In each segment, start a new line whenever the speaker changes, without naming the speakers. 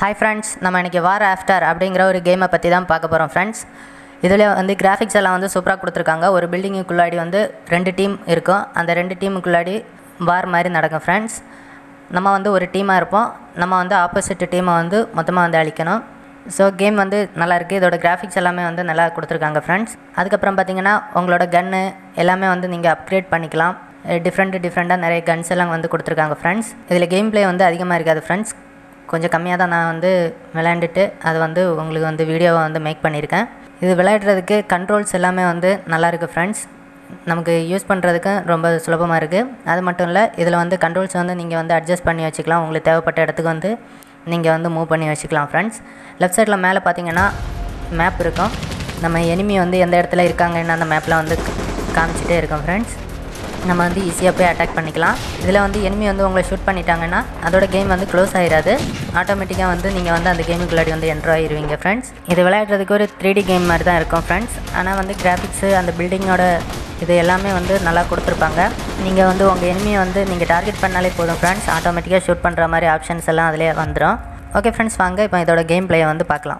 hi friends நம்ம இன்றைக்கி வார் after அப்படிங்கிற ஒரு கேமை பற்றி தான் பார்க்க போகிறோம் ஃப்ரெண்ட்ஸ் இதில் வந்து கிராஃபிக்ஸ் எல்லாம் வந்து சூப்பராக கொடுத்துருக்காங்க ஒரு பில்டிங்குக்குள்ளாடி வந்து ரெண்டு டீம் இருக்கும் அந்த ரெண்டு டீமுக்குள்ளாடி வார் மாதிரி நடக்கும் ஃப்ரெண்ட்ஸ் நம்ம வந்து ஒரு டீமாக இருப்போம் நம்ம வந்து ஆப்போசிட் டீமை வந்து மொத்தமாக வந்து அழிக்கணும் ஸோ கேம் வந்து நல்லா இருக்குது இதோட கிராஃபிக்ஸ் எல்லாமே வந்து நல்லா கொடுத்துருக்காங்க ஃப்ரெண்ட்ஸ் அதுக்கப்புறம் பார்த்தீங்கன்னா உங்களோட கன்று எல்லாமே வந்து நீங்கள் அப்கிரேட் பண்ணிக்கலாம் டிஃப்ரெண்ட் டிஃப்ரெண்ட்டாக நிறைய கன்ஸ் எல்லாம் வந்து கொடுத்துருக்காங்க ஃப்ரெண்ட்ஸ் இதில் கேம் ப்ளே வந்து அதிகமாக இருக்காது ஃப்ரெண்ட்ஸ் கொஞ்சம் கம்மியாக தான் நான் வந்து விளையாண்டுட்டு அது வந்து உங்களுக்கு வந்து வீடியோவை வந்து மேக் பண்ணியிருக்கேன் இது விளையாடுறதுக்கு கண்ட்ரோல்ஸ் எல்லாமே வந்து நல்லா இருக்குது ஃப்ரெண்ட்ஸ் நமக்கு யூஸ் பண்ணுறதுக்கு ரொம்ப சுலபமாக இருக்குது அது மட்டும் இல்லை இதில் வந்து கண்ட்ரோல்ஸ் வந்து நீங்கள் வந்து அட்ஜஸ்ட் பண்ணி வச்சுக்கலாம் உங்களுக்கு தேவைப்பட்ட இடத்துக்கு வந்து நீங்கள் வந்து மூவ் பண்ணி வச்சுக்கலாம் ஃப்ரெண்ட்ஸ் லெஃப்ட் சைடில் மேலே பார்த்தீங்கன்னா மேப் இருக்கும் நம்ம எனிமி வந்து எந்த இடத்துல இருக்காங்கன்னு அந்த மேப்பில் வந்து காமிச்சிட்டே இருக்கோம் ஃப்ரெண்ட்ஸ் நம்ம வந்து ஈஸியாக போய் அட்டாக் பண்ணிக்கலாம் இதில் வந்து எனிமி வந்து உங்களை ஷூட் பண்ணிட்டாங்கன்னா அதோட கேம் வந்து க்ளோஸ் ஆகிடாது ஆட்டோமேட்டிக்காக வந்து நீங்கள் வந்து அந்த கேமுக்குள்ளாடி வந்து என்ட்ரு ஆகிடுவீங்க ஃப்ரெண்ட்ஸ் இது விளையாடுறதுக்கு ஒரு த்ரீ டி கேம் மாதிரி தான் இருக்கும் ஃப்ரெண்ட்ஸ் ஆனால் வந்து கிராஃபிக்ஸு அந்த பில்டிங்கோட இது எல்லாமே வந்து நல்லா கொடுத்துருப்பாங்க நீங்கள் வந்து உங்கள் எனிமியை வந்து நீங்கள் டார்கெட் பண்ணாலே போதும் ஃப்ரெண்ட்ஸ் ஆட்டோமேட்டிக்காக ஷூட் பண்ணுற மாதிரி ஆப்ஷன்ஸ் எல்லாம் அதிலே வந்துடும் ஓகே ஃப்ரெண்ட்ஸ் வாங்க இப்போ இதோட கேம் ப்ளேயை வந்து பார்க்கலாம்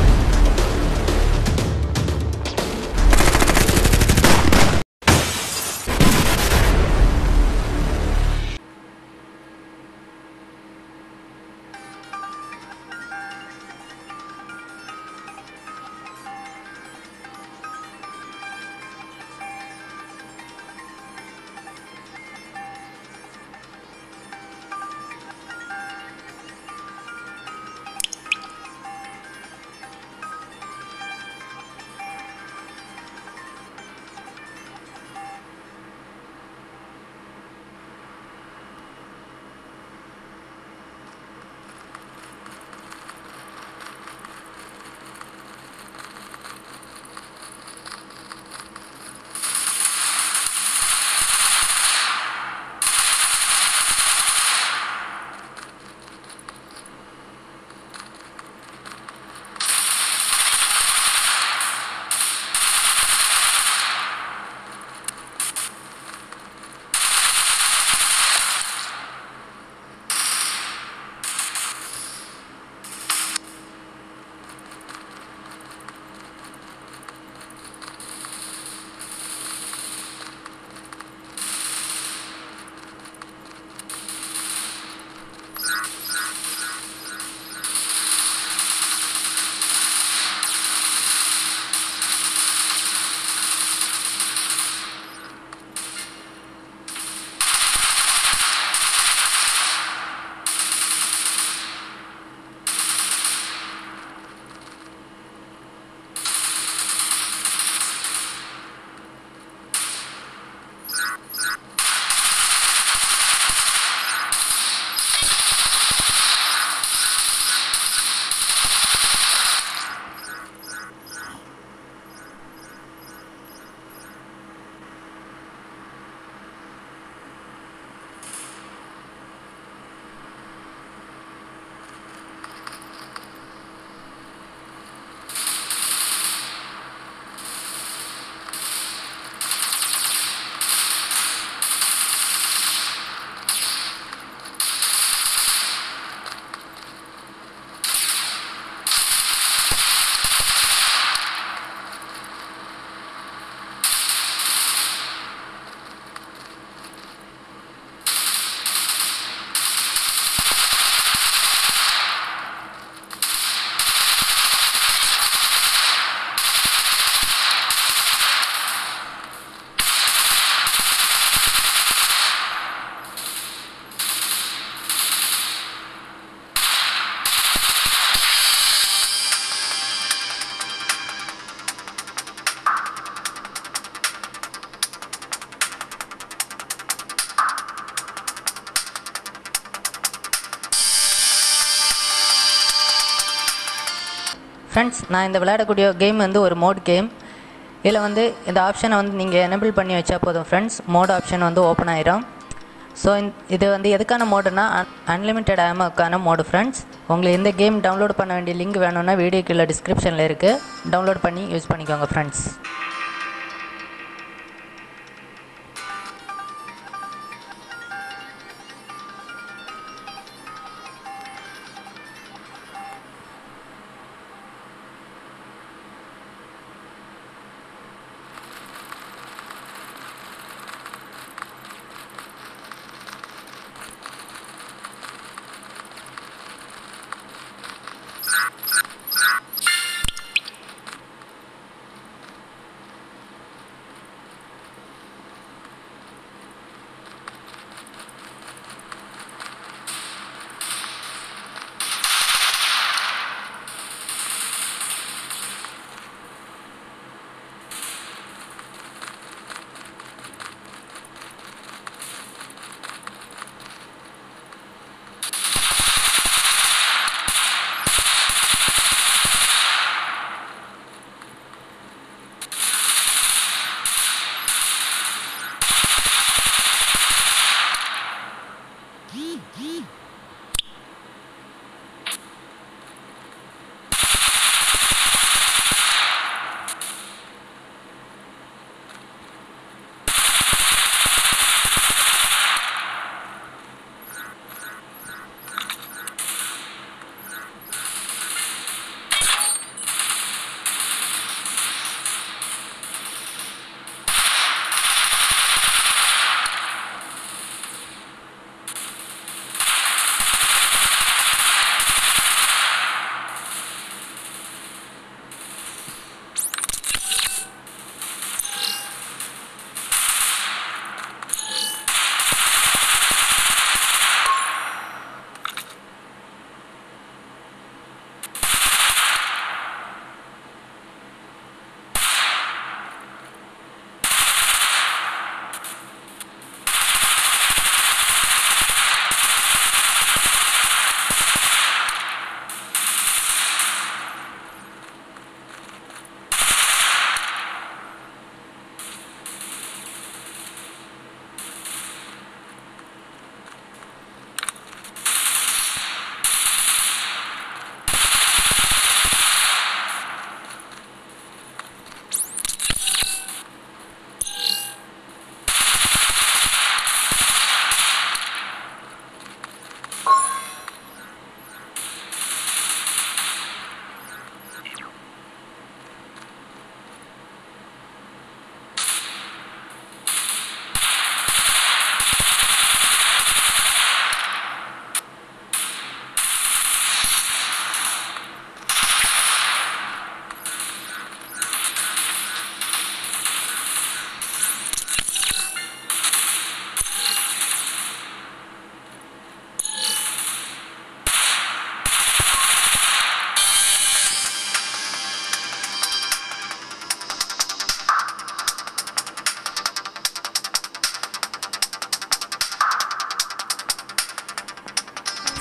ஃப்ரெண்ட்ஸ் நான் இந்த விளையாடக்கூடிய கேம் வந்து ஒரு மோட் கேம் இதில் வந்து இந்த ஆப்ஷனை வந்து நீங்கள் எனபிள் பண்ணி வச்சா போதும் ஃப்ரெண்ட்ஸ் மோட் ஆப்ஷன் வந்து ஓப்பன் ஆயிரும் ஸோ இது வந்து எதுக்கான மோடுனா அன்லிமிட்டெட் ஆமோக்கான மோடு ஃப்ரெண்ட்ஸ் உங்களுக்கு இந்த கேம் டவுன்லோட் பண்ண வேண்டிய லிங்க் வேணும்னா வீடியோ கீழே டிஸ்கிரிப்ஷனில் இருக்குது டவுன்லோட் பண்ணி யூஸ் பண்ணிக்கோங்க ஃப்ரெண்ட்ஸ்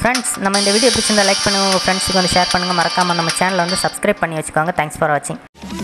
ஃப்ரெண்ட்ஸ் நம்ம இந்த வீடியோ பிடிச்சிருந்தா லைக் பண்ணுங்கள் உங்கள் ஃப்ரெண்ட்ஸுக்கு வந்து ஷேர் பண்ணுங்கள் மறக்காமல் நம்ம சேனலை வந்து சப்ஸ்கிரைப் பண்ணி வச்சுக்கோங்க தேங்க்ஸ் ஃபார் வாட்சிங்